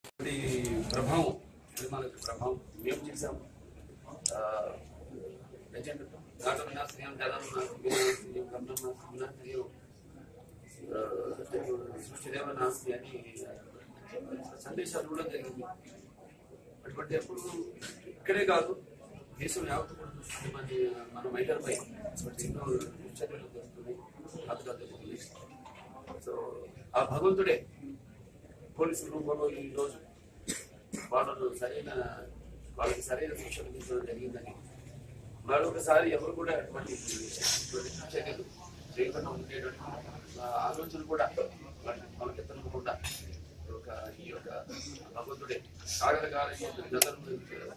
ఇది ప్రభావం సినిమాలకి ప్రభావం మేము చేసాం లెజెండ్ నాటన శ్రీయం జగన్ శ్రీయం కమలం శ్రీయం సృష్టిదేవ నాస్తి అని సందేశాలు కూడా జరిగింది అటువంటి అప్పుడు ఇక్కడే కాదు దేశం యావత్తు కూడా చూస్తుంది మన మన మహిళలపై అటువంటి ఎన్నో చర్యలు జరుగుతున్నాయి ఘాతుకాలు జరుగుతున్నాయి సో ఆ భగవంతుడే పోలీసు రూపంలో ఈ రోజు వాళ్ళను సరైన వాళ్ళకి సరైన శిక్ష విధించడం జరిగిందని మరొకసారి ఎవరు కూడా అటువంటి ఇటువంటి చర్యలు చేయకుండా ఉండేటువంటి ఆ ఆలోచన కూడా మనకెత్తనకుండా ఒక ఈ యొక్క భగవంతుడే కాగలగాలి గతంలో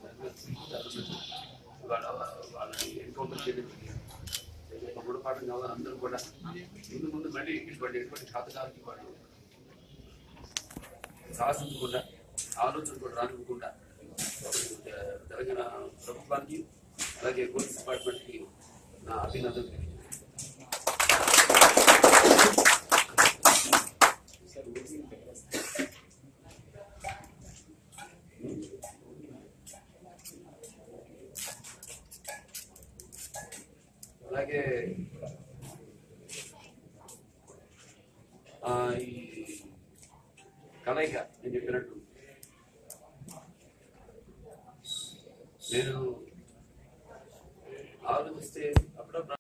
వాళ్ళ వాళ్ళని ఎన్కౌంటర్ చేయడం జరిగింది. ఒక గుణపాఠం కావాలి అందరూ కూడా ముందు ముందు మళ్ళీ ఇటువంటి ఎటువంటి ఘాతకాలకి వాళ్ళు సాహసించకుండా ఆలోచన కూడా రానివ్వకుండా తెలంగాణ ప్రభుత్వానికి అలాగే పోలీస్ డిపార్ట్మెంట్కి నా అభినందనలు తెలియజేస్తున్నాను. అలాగే ఆ, ఈ కలయిక నేను చెప్పినట్టు నేను ఆలోచిస్తే